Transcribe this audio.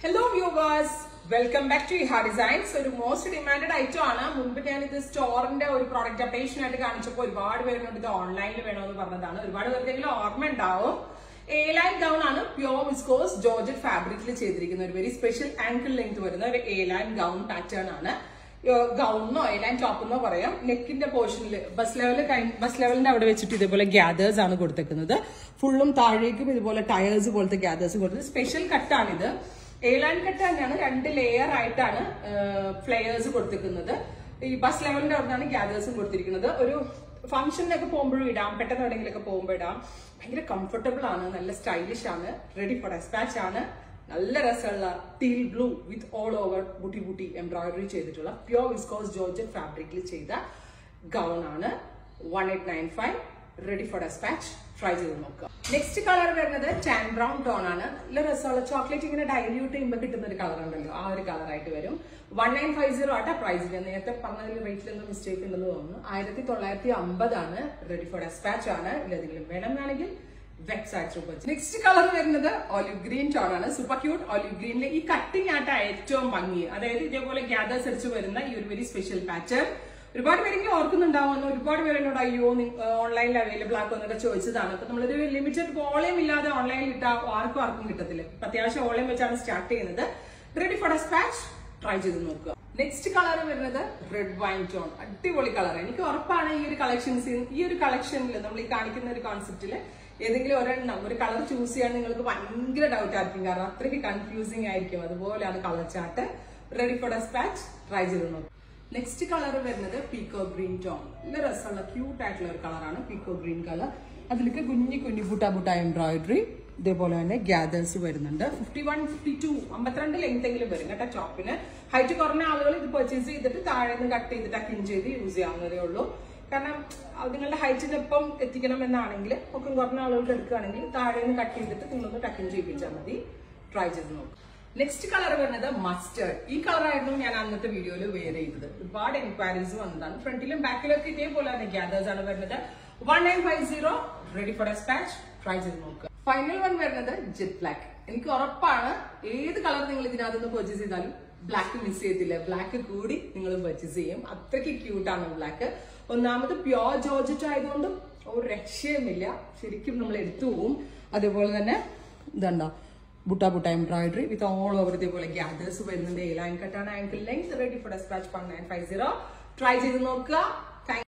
hello viewers welcome back to Iha designs ഒരു most demanded item ആണ് മുൻപ് ഞാൻ ഇത് സ്റ്റോറിന്റെ ഒരു പ്രോഡക്റ്റ് അപ്ഡേഷൻ ആയിട്ട് കാണിച്ചപ്പോൾ ഒരുപാട് പേര് എന്നോട് ഇത് ഓൺലൈനിൽ വേണമെന്ന് പറഞ്ഞതാണ് ഒരുപാട് പേർക്കെങ്കിലും ഓർമ്മ ഉണ്ടാവും എ ലൈൻ ഗൗൺ ആണ് പ്യോർ വിസ്കോസ് ജോർജറ്റ് ഫാബ്രിക്കിൽ ചെയ്തിരിക്കുന്ന ഒരു വെരി സ്പെഷ്യൽ ആങ്കിൾ ലെങ്ത് വരുന്ന ഒരു എ ലൈൻ ഗൗൺ പാറ്റേൺ ആണ് ഗൗണെന്നോ എ ലൈൻ ടോപ്പ് എന്നോ പറയാം നെക്കിന്റെ പോർഷനിൽ ബസ് ലെവൽ ബസ് ലെവലിന്റെ അവിടെ വെച്ചിട്ട് ഇതേപോലെ ഗ്യാദേഴ്സ് ആണ് കൊടുത്തേക്കുന്നത് ഫുള്ളും താഴേക്കും ഇതുപോലെ ടയേഴ്സ് പോലത്തെ ഗ്യാദേഴ്സ് കൊടുത്തത് സ്പെഷ്യൽ കട്ടാണിത് എ ലൈൻ കട്ട് തന്നെയാണ് രണ്ട് ലെയർ ആയിട്ടാണ് ഫ്ലെയേഴ്സ് കൊടുത്തിരിക്കുന്നത് ഈ ബസ് ലെവലിന്റെ അവിടെയാണ് ഗ്യാദേഴ്സും കൊടുത്തിരിക്കുന്നത് ഒരു ഫംഗ്ഷനിലൊക്കെ പോകുമ്പോഴും ഇടാം പെട്ടെന്ന് എവിടെയെങ്കിലൊക്കെ പോകുമ്പോൾ ഇടാം ഭയങ്കര കംഫർട്ടബിൾ ആണ് നല്ല സ്റ്റൈലിഷ് ആണ് റെഡി ഫോർ ഡെസ്പാച്ച് ആണ് നല്ല രസമുള്ള teal blue with all over butti butti embroidery ചെയ്തിട്ടുള്ള പ്യോർ വിസ്കോസ് ജോർജറ്റ് ഫാബ്രിക്കിൽ ചെയ്ത ഗൗൺ ആണ് one eight nine five ready for dispatch try ചെയ്ത് നോക്കുക നെക്സ്റ്റ് കളർ വരുന്നത് ടാൻ ബ്രൗൺ ടോൺ ആണ് നല്ല രസമുള്ള ചോക്ലേറ്റ് ഇങ്ങനെ ഡൈല്യൂട്ട് ചെയ്യുമ്പോൾ കിട്ടുന്ന ഒരു കളർ ഉണ്ടല്ലോ ആ ഒരു കളർ ആയിട്ട് വരും വൺ നയൻ ഫൈവ് സീറോ ആട്ടാ പ്രൈസിൽ നേരത്തെ പറഞ്ഞതിൽ റേറ്റിൽ എന്തോ മിസ്റ്റേക്ക് ഉണ്ടെന്ന് തോന്നുന്നു ആയിരത്തി തൊള്ളായിരത്തി അമ്പതാണ് റെഡി ഫോർ ഡെസ്പാച്ച് ആണ് ഇല്ലെങ്കിലും വേണമെന്നാണെങ്കിൽ നെക്സ്റ്റ് കളർ വരുന്നത് ഒലിവ് ഗ്രീൻ ടോൺ ആണ് സൂപ്പർ ക്യൂട്ട് ഒലിവ് ഗ്രീനിലെ ഈ കട്ടിംഗ് ആട്ട ഏറ്റവും ഭംഗി അതായത് ഇതേപോലെ ഗ്യാദേഴ്സ് അടിച്ച് വരുന്ന ഈ ഒരു വെരി സ്പെഷ്യൽ പാറ്റേൺ ഒരുപാട് പേരെങ്കിലും ഓർക്കുന്നുണ്ടാവുമെന്ന് ഒരുപാട് പേര് എന്നോട് അയ്യോ ഓൺലൈനിൽ അവൈലബിൾ ആക്കുമെന്നൊക്കെ ചോദിച്ചതാണ് അപ്പൊ നമ്മളൊരു ലിമിറ്റഡ് വോളിയം ഇല്ലാതെ ഓൺലൈനിൽ ഇട്ടാൽ ആർക്കും ആർക്കും കിട്ടത്തില്ല ഇപ്പൊ അത്യാവശ്യം വോളിയം വെച്ചാണ് സ്റ്റാർട്ട് ചെയ്യുന്നത് റെഡി ഫോർ ഡെസ്പാച്ച് ട്രൈ ചെയ്ത് നോക്കുക നെക്സ്റ്റ് കളർ വരുന്നത് റെഡ് വൈൻ ടോൺ അടിപൊളി കളർ എനിക്ക് ഉറപ്പാണ് ഈ ഒരു കളക്ഷൻസ് ഈ ഒരു കളക്ഷനിൽ നമ്മൾ ഈ കാണിക്കുന്ന ഒരു കോൺസെപ്റ്റില് ഏതെങ്കിലും ഒരെണ്ണം ഒരു കളർ ചൂസ് ചെയ്യാൻ നിങ്ങൾക്ക് ഭയങ്കര ഡൗട്ട് ആയിരിക്കും കാരണം അത്രയ്ക്ക് കൺഫ്യൂസിങ് ആയിരിക്കും അതുപോലെയാണ് colour chart ready for dispatch try ചെയ്ത് നോക്കുക നെക്സ്റ്റ് കളർ വരുന്നത് പീക്കോ ഗ്രീൻ ടോൺ നല്ല രസമുള്ള ക്യൂട്ട് ആയിട്ടുള്ള ഒരു കളറാണ് പീക്കോ ഗ്രീൻ കളർ അതിലേക്ക് കുഞ്ഞി കുഞ്ഞി ബുട്ട ബുട്ട എംബ്രോയിഡറി ഇതേപോലെ തന്നെ ഗ്യാദേഴ്സ് വരുന്നുണ്ട് ഫിഫ്റ്റി വൺ ഫിഫ്റ്റി ടു അമ്പത്തിരണ്ട് ലെങ്ത് എങ്കിലും വരും കേട്ടോ ടോപ്പിന് ഹൈറ്റ് കുറഞ്ഞ ആളുകൾ ഇത് പർച്ചേസ് ചെയ്തിട്ട് താഴെ നിന്ന് കട്ട് ചെയ്തിട്ട് അക്കിൻ ചെയ്ത് യൂസ് ചെയ്യാവുന്നതേ ഉള്ളൂ കാരണം നിങ്ങളുടെ ഹൈറ്റിനൊപ്പം എത്തിക്കണം എന്നാണെങ്കിൽ ഒക്കെ കുറഞ്ഞ ആളുകൾക്ക് എടുക്കുകയാണെങ്കിൽ താഴെ നിന്ന് കട്ട് ചെയ്തിട്ട് നിങ്ങളൊന്ന് ടക്കിൻ ചെയ്യിപ്പിച്ചാൽ മതി ട്രൈ ചെയ്ത് നോക്കും നെക്സ്റ്റ് കളർ വരുന്നത് മസ്റ്റേർഡ് ഈ കളർ ആയിരുന്നു ഞാൻ അന്നത്തെ വീഡിയോയിൽ വെയർ ചെയ്തത് ഒരുപാട് എൻക്വയറീസ് വന്നതാണ് ഫ്രണ്ടിലും ബാക്കിലും ഒക്കെ ഇതേപോലെ തന്നെ ഗ്യാദേഴ്സ് ആണ് വരുന്നത് one nine five zero ready for dispatch try ചെയ്ത് നോക്കുക ഫൈനൽ വൺ വരുന്നത് ജെറ്റ് ബ്ലാക്ക് എനിക്ക് ഉറപ്പാണ് ഏത് കളർ നിങ്ങൾ ഇതിനകത്ത് നിന്ന് പർച്ചേസ് ചെയ്താലും ബ്ലാക്ക് മിസ് ചെയ്യത്തില്ല ബ്ലാക്ക് കൂടി നിങ്ങൾ പർച്ചേസ് ചെയ്യും അത്രയ്ക്ക് ക്യൂട്ടാണ് ബ്ലാക്ക് ഒന്നാമത് പ്യോർ ജോർജറ്റ് ആയതുകൊണ്ട് ഒരു രക്ഷയുമില്ല ശരിക്കും നമ്മൾ എടുത്തു പോവും അതേപോലെ തന്നെ ഇതുണ്ടോ butta butta embroidery with all over ഇതേപോലെ ഗ്യാദേഴ്സ് വരുന്നുണ്ട് എ ലൈൻ കട്ടാണ് ankle length ready for dispatch one nine five zero try ചെയ്ത് നോക്കുക